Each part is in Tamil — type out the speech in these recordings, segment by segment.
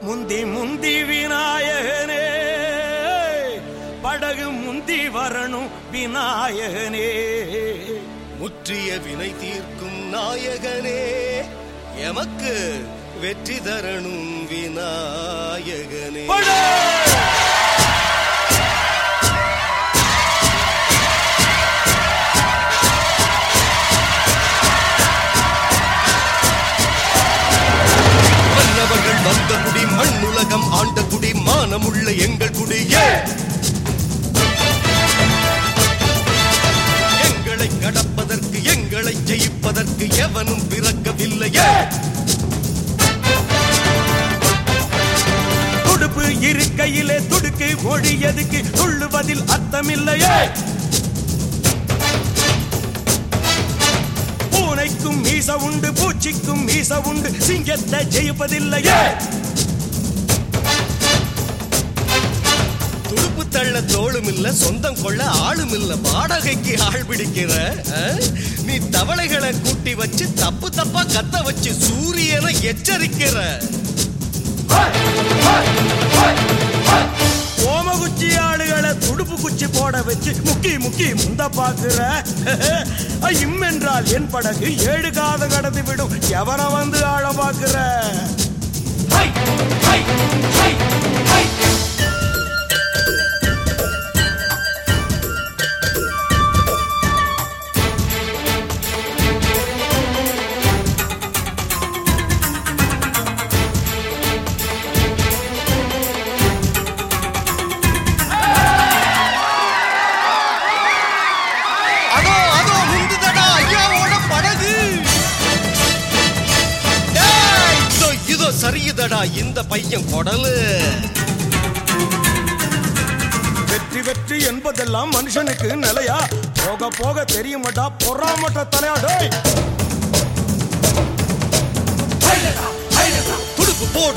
முந்தி முந்தி விநாயகனே படகு முந்தி வரணும் விநாயகனே முற்றிய வினை தீர்க்கும் நாயகனே எமக்கு வெற்றி தரணும் விநாயகனே படகு! மன்னவர்கள் வந்த குடி மண்ணுலகம் ஆண்ட குடி மானமுள்ள எங்கள் குடியே எங்களை கடப்பதற்கு எங்களை ஜெயிப்பதற்கு எவனும் பிறக்கவில்லையே துடுப்பு இருக்கையிலே துடுக்கு ஒழியதுக்கு துள்ளுவதில் அர்த்தமில்லையே பூனைக்கும் மீச உண்டு பூச்சிக்கும் மீச உண்டு சிங்கத்தை ஜெயிப்பதில்லையே துடுப்பு தள்ள தோளும் இல்ல சொந்தம் கொள்ள ஆளும் இல்ல வாடகைக்கு ஆள் பிடிக்கிற ஆ? நீ தவளைகளை கூட்டி வச்சு தப்பு தப்பா கத்த வச்சு சூரியனை எச்சரிக்கிற ஓம குச்சி ஆளுகளை துடுப்பு குச்சி போட வச்சு முக்கி முக்கி முந்த பாக்குற இம் என்றால் என் படகு ஏழு காத கடந்து விடும் எவன வந்து ஆழ பாக்குற அதோ அதோ முந்துதடா ஐயாவோட படகு டேய், இதோ இதோ சரியுதடா இந்த பையன் குடலு வெற்றி வெற்றி என்பதெல்லாம் மனுஷனுக்கு நிலையா போக போக தெரியுமாட்டா பொறாமட்ட தலையா டேய் துடுப்பு போடு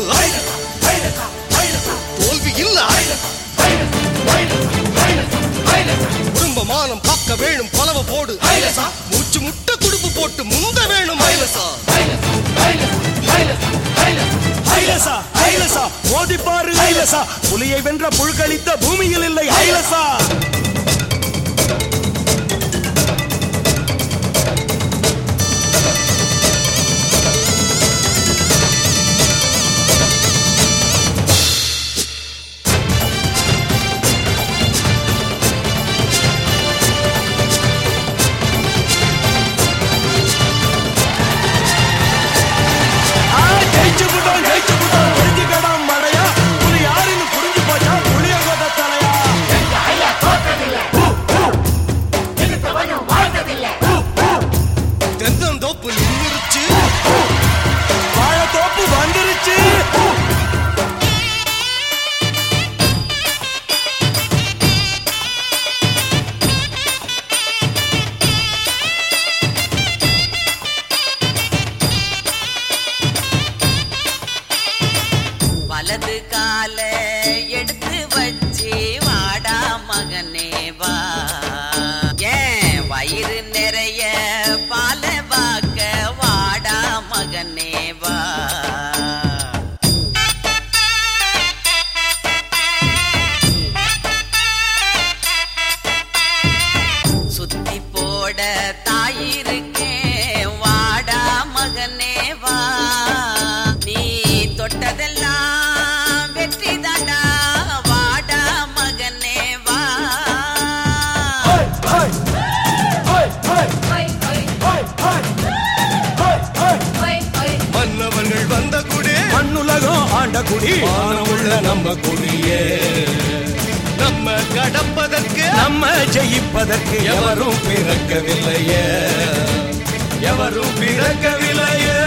தோல்வி இல்ல குடும்ப மானம் காக்க வேணும் பலவ போடு மூச்சு முட்டை துடுப்பு போட்டு முந்த வேணும் ஐலசா ஐலசா ஐலசா மோதி பாரு ஐலசா புலியை வென்ற புழுக்களித்த பூமியில் இல்லை ஐலசா ஆ, ஜெயிச்சு விட்டோம், ஜெயிச்சு விட்டோம், புரிஞ்சுக்கடா மடையா. புலி யாருன்னு புரிஞ்சு போச்சா, புளியங்கொட்டை தலையா. தென்னந்தோப்பு நின்றுச்சு வாழைத்தோப்பு வந்துருச்சு வலது கால எடுத்து வச்சு வாடா மகனே வா ஏன் வயிறு நிறைய பால வாக்க வாடா மகனே வா சுத்தி போட தாயிருக்கேன் வாடா மகனே வா நீ தொட்டதெல்லாம் வெற்றி தாண்டா வாடா மகனே வா மன்னவர்கள் வந்த குடி மண்ணுலகம் ஆண்ட குடி மானமுள்ள நம்ம குடியே நம்ம கடப்பதற்கு நம்ம ஜெயிப்பதற்கு எவரும் எவரும் பிறக்கவில்லையே எவரும் பிறக்கவில்லையே